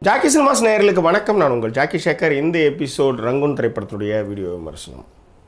Jackie cinemas நேயர்களுக்கு வணக்கம் நான் உங்கள் ஜாக்கி சேகர் இந்த எபிசோட் ரங்குன் திரைப்படத்துடைய வீடியோ விமர்சனம்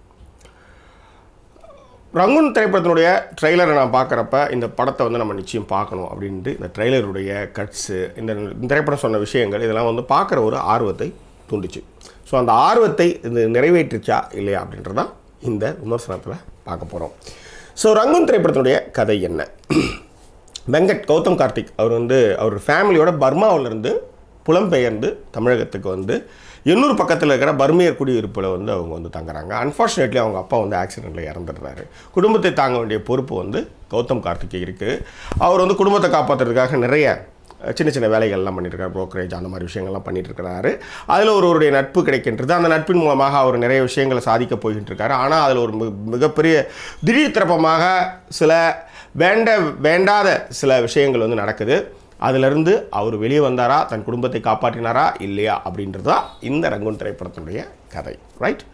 ரங்குன் திரைப்படத்தினுடைய ட்ரெய்லரை நான் பார்க்குறப்ப இந்த படத்தை வந்து நம்ம நிச்சயம் பார்க்கணும் அப்படின்ட்டு இந்த ட்ரெய்லருடைய கட்ஸு இந்த இந்த திரைப்படம் சொன்ன விஷயங்கள் இதெல்லாம் வந்து பார்க்குற ஒரு ஆர்வத்தை தூண்டுச்சு ஸோ அந்த ஆர்வத்தை இது நிறைவேற்றுச்சா இல்லையா அப்படின்றதான் இந்த விமர்சனத்தில் பார்க்க போகிறோம் ஸோ ரங்குன் திரைப்படத்தினுடைய கதை என்ன வெங்கட் கௌதம் கார்த்திக் அவர் வந்து அவர் ஃபேமிலியோட பர்மாவிலேருந்து புலம்பெயர்ந்து தமிழகத்துக்கு வந்து எண்ணூர் பக்கத்தில் இருக்கிற பர்மியர் குடியிருப்பில் வந்து அவங்க வந்து தங்குறாங்க அன்ஃபார்ச்சுனேட்லி அவங்க அப்பா வந்து ஆக்சிடெண்ட்டில் இறந்துடுறாரு குடும்பத்தை தாங்க வேண்டிய பொறுப்பு வந்து கௌதம் கார்த்திக் இருக்குது அவர் வந்து குடும்பத்தை காப்பாற்றுறதுக்காக நிறைய சின்ன சின்ன வேலைகள்லாம் பண்ணியிருக்காரு ப்ரோக்கரேஜ் அந்த மாதிரி விஷயங்கள்லாம் பண்ணிட்டு இருக்கிறாரு அதில் ஒருவருடைய நட்பு கிடைக்கின்றது அந்த நட்பின் மூலமாக அவர் நிறைய விஷயங்களை சாதிக்க போயிட்டு இருக்காரு ஆனால் அதில் ஒரு மிக- மிகப்பெரிய திடீர் திருப்பமாக சில வேண்ட வேண்டாத சில விஷயங்கள் வந்து நடக்குது அதிலிருந்து அவர் வெளியே வந்தாரா தன் குடும்பத்தை காப்பாற்றினாரா இல்லையா அப்படின்றது தான் இந்த ரங்கூன் திரைப்படத்தினுடைய கதை ரைட்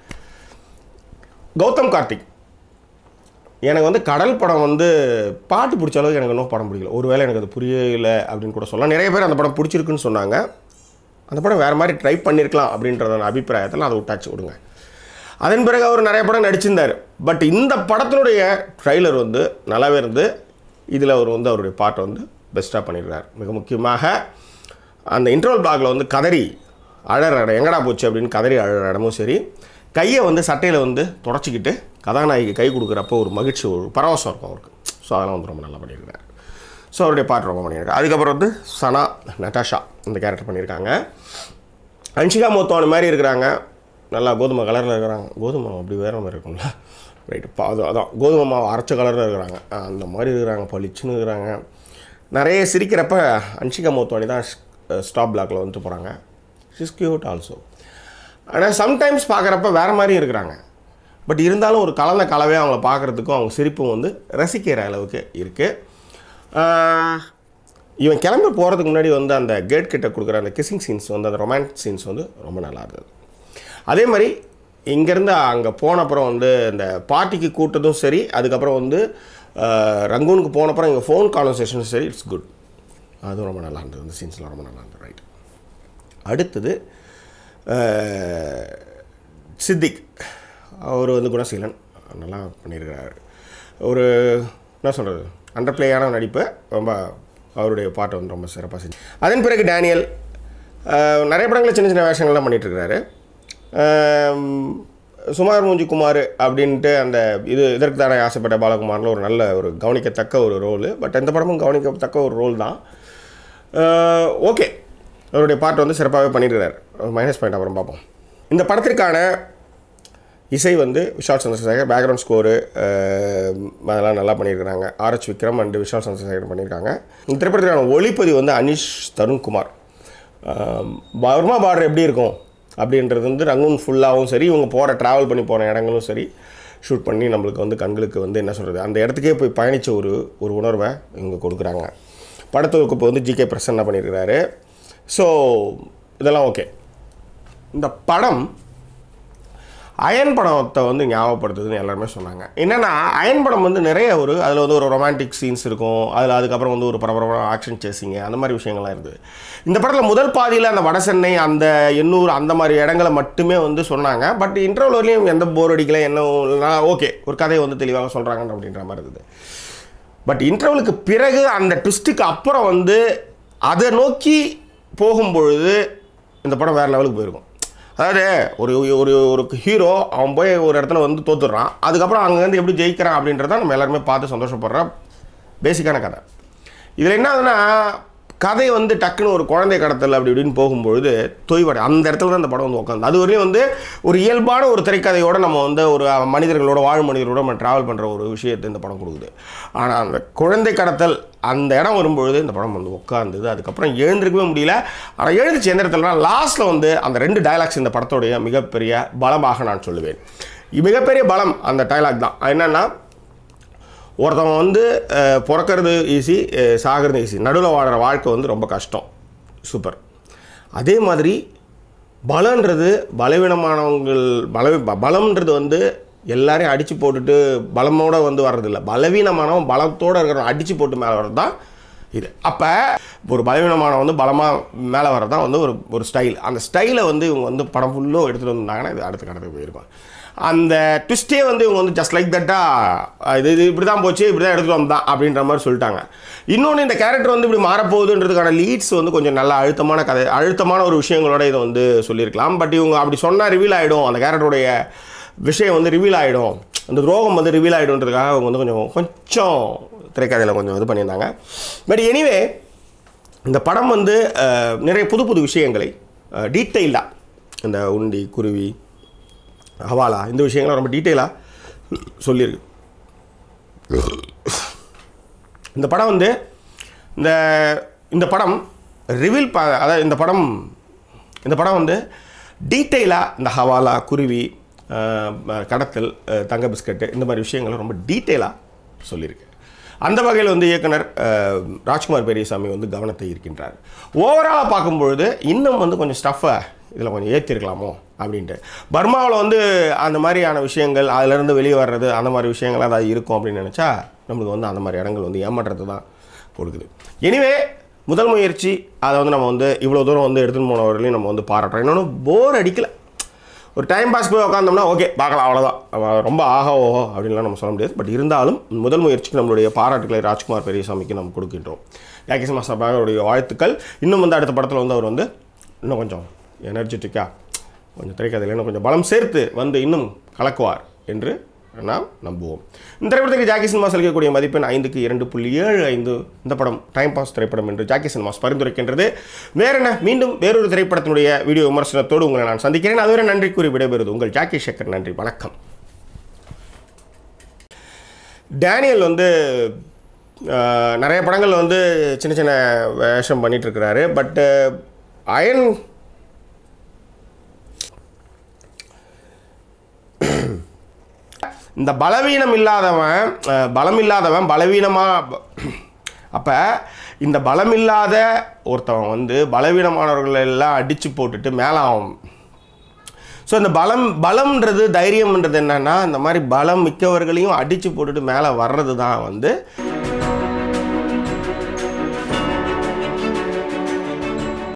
கௌதம் கார்த்திக் எனக்கு வந்து கடல் படம் வந்து பாட்டு பிடிச்ச அளவுக்கு எனக்கு இன்னும் படம் பிடிக்கல ஒருவேளை எனக்கு அது புரியலை அப்படின்னு கூட சொல்லலாம் நிறைய பேர் அந்த படம் பிடிச்சிருக்குன்னு சொன்னாங்க அந்த படம் வேறு மாதிரி ட்ரை பண்ணியிருக்கலாம் அப்படின்றத அபிப்பிராயத்தில் அதை விட்டாச்சு விடுங்க அதன் பிறகு அவர் நிறைய படம் நடிச்சிருந்தார் பட் இந்த படத்தினுடைய ட்ரைலர் வந்து நல்லாவே இருந்து இதில் அவர் வந்து அவருடைய பாட்டை வந்து பெஸ்ட்டாக பண்ணியிருக்கார் மிக முக்கியமாக அந்த இன்டர்வல் பிளாக்ல வந்து கதறி அழற இடம் எங்கடா போச்சு அப்படின்னு கதறி அழற இடமும் சரி கையை வந்து சட்டையில் வந்து தொடச்சிக்கிட்டு கதாநாயகி கை கொடுக்குறப்போ ஒரு மகிழ்ச்சி ஒரு பரவசம் இருக்கும் அவருக்கு ஸோ அதெல்லாம் வந்து ரொம்ப நல்லா பண்ணியிருக்காரு ஸோ அவருடைய பாட்டு ரொம்ப பண்ணியிருக்காரு அதுக்கப்புறம் வந்து சனா நட்டாஷா இந்த கேரக்டர் பண்ணியிருக்காங்க அன்ஷிகா மோத்தோன மாதிரி இருக்கிறாங்க நல்லா கோதுமை கலரில் இருக்கிறாங்க கோதுமை அப்படி வேற மாதிரி இருக்கும்ல ரைட்டு அது அதான் கோதுமை மாவு அரைச்ச கலரில் இருக்கிறாங்க ஆ, அந்த மாதிரி இருக்கிறாங்க பளிச்சுன்னு இருக்கிறாங்க நிறைய சிரிக்கிறப்ப அன்ஷிகா மோத்வானி தான் ஸ்டாப் பிளாக்ல வந்துட்டு போகிறாங்க ஷிஸ் கியூட் ஆல்சோ ஆனால் சம்டைம்ஸ் பார்க்குறப்ப வேறு மாதிரி இருக்கிறாங்க பட் இருந்தாலும் ஒரு கலந்த கலவே அவங்கள பார்க்குறதுக்கும் அவங்க சிரிப்பும் வந்து ரசிக்கிற அளவுக்கு இருக்குது இவன் கிளம்பி போகிறதுக்கு முன்னாடி வந்து அந்த கேட் கிட்ட கொடுக்குற அந்த கிஸ்ஸிங் சீன்ஸ் வந்து அந்த ரொமான்டிக் சீன்ஸ் வந்து ரொம்ப நல்லா இருந்தது அதே மாதிரி இங்கேருந்து அங்கே போன அப்புறம் வந்து இந்த பார்ட்டிக்கு கூட்டதும் சரி அதுக்கப்புறம் வந்து ஆஹ், ரங்கூனுக்கு போன அப்புறம் இங்கே ஃபோன் கான்வர்சேஷனும் சரி இட்ஸ் குட் அதுவும் ரொம்ப நல்லா இருந்தது அந்த சீன்ஸ்லாம் ரொம்ப நல்லா இருந்தது ரைட் அடுத்தது ஆஹ், சித்திக் அவர் வந்து குணசீலன் நல்லா பண்ணியிருக்கிறாரு ஒரு என்ன சொல்கிறது அண்டர் பிளேயான நடிப்பு ரொம்ப அவருடைய பாட்டை வந்து ரொம்ப சிறப்பாக செஞ்சு அதன் பிறகு டேனியல் ஆஹ், நிறைய படங்களில் சின்ன சின்ன வேஷங்கள்லாம் பண்ணிகிட்ருக்கிறாரு சுமார் மூஞ்சி குமார் அப்படின்ட்டு அந்த இது இதற்கு தானே ஆசைப்பட்ட பாலகுமாரில் ஒரு நல்ல ஒரு கவனிக்கத்தக்க ஒரு ரோலு பட் இந்த படமும் கவனிக்கத்தக்க ஒரு ரோல் தான் ஓகே அவருடைய பாட்டு வந்து சிறப்பாகவே பண்ணியிருக்கிறார் மைனஸ் பாயிண்ட் அப்புறம் பார்ப்போம் இந்த படத்திற்கான இசை வந்து விஷால் சந்திரசேகர் பேக்ரவுண்ட் ஸ்கோரு அதெல்லாம் நல்லா பண்ணியிருக்கிறாங்க ஆர்எச் விக்ரம் அண்டு விஷால் சந்திரசேகர் பண்ணியிருக்காங்க இந்த திரைப்படத்திற்கான ஒளிப்பதிவு வந்து அனிஷ் தருண்குமார் ஆம், பர்மா பார்டர் எப்படி இருக்கும் அப்படின்றது வந்து ரங்கூன் ஃபுல்லாகவும் சரி இவங்க போகிற ட்ராவல் பண்ணி போகிற இடங்களும் சரி ஷூட் பண்ணி நம்மளுக்கு வந்து கண்களுக்கு வந்து என்ன சொல்கிறது அந்த இடத்துக்கே போய் பயணித்த ஒரு ஒரு உணர்வை இவங்க கொடுக்குறாங்க படத்தொகுப்பு வந்து ஜிகே பிரசன்னா பண்ணியிருக்கிறாரு ஸோ இதெல்லாம் ஓகே இந்த படம் அயன் படத்தை வந்து ஞாபகப்படுத்துதுன்னு எல்லாருமே சொன்னாங்க என்னென்னா அயன் படம் வந்து நிறைய ஒரு அதில் வந்து ஒரு ரொமான்டிக் சீன்ஸ் இருக்கும் அதில் அதுக்கப்புறம் வந்து ஒரு பரபரப்பான ஆக்ஷன் சேசிங்க அந்த மாதிரி விஷயங்கள்லாம் இருந்தது இந்த படத்தில் முதல் பாதியில் அந்த வட சென்னை அந்த எண்ணூர் அந்த மாதிரி இடங்களை மட்டுமே வந்து சொன்னாங்க பட் இன்டர்வல் வரையும் எந்த போர் அடிக்கல என்ன ஓகே ஒரு கதையை வந்து தெளிவாக சொல்கிறாங்க அப்படின்ற மாதிரி இருந்தது பட் இன்டர்வலுக்கு பிறகு அந்த ட்விஸ்ட்டுக்கு அப்புறம் வந்து அதை நோக்கி போகும்பொழுது இந்த படம் வேறு லெவலுக்கு போயிருக்கும் அதாவது ஒரு ஒரு ஒரு ஹீரோ அவன் போய் ஒரு இடத்துல வந்து தோத்துடுறான் அதுக்கப்புறம் அங்கேருந்து எப்படி ஜெயிக்கிறான் அப்படின்றத நம்ம எல்லாருமே பார்த்து சந்தோஷப்படுற பேசிக்கான கதை இதில் என்ன ஆகுதுன்னா கதை வந்து டக்குன்னு ஒரு குழந்தை கடத்தல் அப்படி இப்படின்னு போகும்பொழுது தொய்வடை அந்த இடத்துல தான் இந்த படம் வந்து உட்காந்து அது வரையும் வந்து ஒரு இயல்பான ஒரு திரைக்கதையோட நம்ம வந்து ஒரு மனிதர்களோட வாழும் மனிதர்களோட நம்ம ட்ராவல் பண்ணுற ஒரு விஷயத்தை இந்த படம் கொடுக்குது ஆனால் அந்த குழந்தை கடத்தல் அந்த இடம் வரும்பொழுது இந்த படம் வந்து உட்காந்துது அதுக்கப்புறம் எழுந்திருக்கவே முடியல ஆனால் எழுந்துச்சு எந்த இடத்துலனா லாஸ்ட்டில் வந்து அந்த ரெண்டு டயலாக்ஸ் இந்த படத்தோடைய மிகப்பெரிய பலமாக நான் சொல்லுவேன் மிகப்பெரிய பலம் அந்த டயலாக் தான் என்னென்னா ஒருத்தவன் வந்து அஹ், பிறக்கறது ஈஸி சாகிறது ஈஸி நடுவில் வாடுற வாழ்க்கை வந்து ரொம்ப கஷ்டம் சூப்பர் அதே மாதிரி பலன்றது பலவீனமானவங்கள் பல ப- பலம்ன்றது வந்து எல்லாரையும் அடித்து போட்டுட்டு பலமோட வந்து வர்றதில்ல பலவீனமானவன் பலத்தோடு இருக்கிறவன் அடித்து போட்டு மேலே வர்றது தான் இது அப்போ ஒரு பலவீனமான வந்து பலமாக மேலே வர்றது தான் வந்து ஒரு ஒரு ஸ்டைல் அந்த ஸ்டைலை வந்து இவங்க வந்து படம் ஃபுல்லும் எடுத்துகிட்டு வந்தாங்கன்னா இது அடுத்த கடத்துக்கு போயிருக்கும் அந்த ட்விஸ்டே வந்து இவங்க வந்து ஜஸ்ட் லைக் தட்டாக இது இது இப்படி தான் போச்சு இப்படி தான் எடுத்துகிட்டு வந்தான் அப்படின்ற மாதிரி சொல்லிட்டாங்க இன்னொன்று இந்த கேரக்டர் வந்து இப்படி மாறப்போகுதுன்றதுக்கான லீட்ஸ் வந்து கொஞ்சம் நல்ல அழுத்தமான கதை அழுத்தமான ஒரு விஷயங்களோட இதை வந்து சொல்லியிருக்கலாம் பட் இவங்க அப்படி சொன்னால் ரிவீல் ஆகிடும் அந்த கேரக்டருடைய விஷயம் வந்து ரிவீல் ஆகிடும் அந்த துரோகம் வந்து ரிவீல் ஆகிடும்ன்றதுக்காக அவங்க வந்து கொஞ்சம் கொஞ்சம் திரைக்கதையில் கொஞ்சம் இது பண்ணியிருந்தாங்க பட் எனிவே இந்த படம் வந்து அஹ், நிறைய புது புது விஷயங்களை டீட்டெயில்டாக இந்த உண்டி குருவி ஹவாலா இந்த விஷயங்கள்லாம் ரொம்ப டீட்டெயிலாக சொல்லியிருக்கு இந்த படம் வந்து இந்த இந்த படம் ரிவீல் ப அதாவது இந்த படம் இந்த படம் வந்து டீட்டெயிலாக இந்த ஹவாலா குருவி அஹ், ம- கடத்தல் அஹ், தங்க பிஸ்கட்டு இந்த மாதிரி விஷயங்களை ரொம்ப டீட்டெயிலாக சொல்லியிருக்கு அந்த வகையில் வந்து இயக்குனர் அஹ், ராஜ்குமார் பெரியசாமி வந்து கவனத்தை இருக்கின்றார் ஓவராலாக பார்க்கும்பொழுது இன்னும் வந்து கொஞ்சம் ஸ்டஃப்பை இதில் கொஞ்சம் ஏற்றிருக்கலாமோ அப்படின்ட்டு பர்மாவில் வந்து அந்த மாதிரியான விஷயங்கள் அதிலிருந்து வெளியே வர்றது அந்த மாதிரி விஷயங்கள் ஏதாவது இருக்கும் அப்படின்னு நினச்சா நம்மளுக்கு வந்து அந்த மாதிரி இடங்கள் வந்து ஏமாற்றத்தை தான் கொடுக்குது எனிவே முதல் முயற்சி அதை வந்து நம்ம வந்து இவ்வளோ தூரம் வந்து எடுத்துன்னு போனவர்களையும் நம்ம வந்து பாராட்டுறோம் இன்னொன்று போர் அடிக்கலை ஒரு டைம் பாஸ் போய் உட்காந்தோம்னா ஓகே பார்க்கலாம் அவ்வளோதான் அவ- ரொம்ப ஆஹா ஓஹோ அப்படின்லாம் நம்ம சொல்ல முடியாது பட் இருந்தாலும் முதல் முயற்சிக்கு நம்மளுடைய பாராட்டுகளை ராஜ்குமார் பெரியசாமிக்கு நம்ம கொடுக்கின்றோம் யாகேஷ் மாஸ்டர் அவருடைய வாழ்த்துக்கள் இன்னும் வந்து அடுத்த படத்தில் வந்து அவர் வந்து இன்னும் கொஞ்சம் எனர்ஜெட்டிக்காக கொஞ்சம் திரைக்கதையில் இன்னும் கொஞ்சம் பலம் சேர்த்து வந்து இன்னும் கலக்குவார் என்று நாம் நம்புவோம் இந்த திரைப்படத்துக்கு ஜாக்கி சினிமாஸ் அளிக்கக்கூடிய மதிப்பெண் ஐந்துக்கு இரண்டு புள்ளி ஏழு ஐந்து இந்த படம் டைம் பாஸ் திரைப்படம் என்று ஜாக்கி சினிமாஸ் பரிந்துரைக்கின்றது வேற என்ன மீண்டும் வேறொரு திரைப்படத்தினுடைய வீடியோ விமர்சனத்தோடு உங்களை நான் சந்திக்கிறேன் அதுவரை நன்றி கூறி விடைபெறுவது உங்கள் ஜாக்கி சேகர் நன்றி வணக்கம் டேனியல் வந்து அஹ், நிறைய படங்கள் வந்து சின்ன சின்ன வேஷம் பண்ணிட்டு இருக்கிறாரு பட்டு அயன் இந்த பலவீனம் இல்லாதவன் அஹ், பலம் இல்லாதவன் பலவீனமாக அப்போ இந்த பலம் இல்லாத ஒருத்தவன் வந்து பலவீனமானவர்களை எல்லாம் அடித்து போட்டுட்டு மேலே அவன் ஸோ இந்த பலம் பலம்ன்றது தைரியம்ன்றது என்னன்னா இந்த மாதிரி பலம் மிக்கவர்களையும் அடித்து போட்டுட்டு மேலே வர்றது தான் வந்து